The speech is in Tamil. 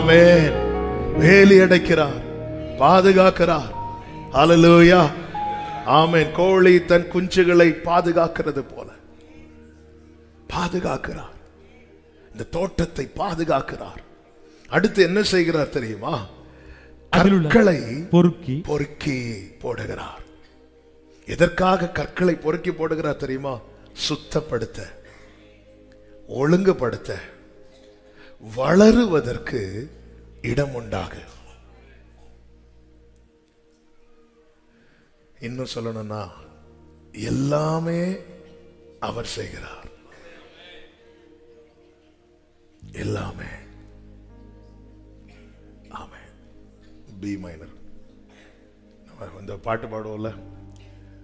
ஆமென். வேலி அடைக்கிறார் பாதுகாக்கிறார் ஹalleluya ஆமென் கோழி தன் குஞ்சுகளை பாதுகாக்கிறது போல பாதுகாக்கிறார் இந்த தோட்டத்தை பாதுகாக்கிறார் அடுத்து என்ன செய்கிறார் தெரியுமா அதிலுள்ள கற்களை பொறுக்கி பொறுக்கி போடுகிறார் எதற்காக கற்களை பொறுக்கி போடுகிறார் தெரியுமா சுத்தப்படுத்த ஒழுங்குபடுத்த வளருவதற்கு இடம் உண்டாக இன்னும் சொல்லணும்னா எல்லாமே அவர் செய்கிறார் எல்லாமே ஆமே பி மைனர் நம்ம இந்த பாட்டு பாடுவோம்ல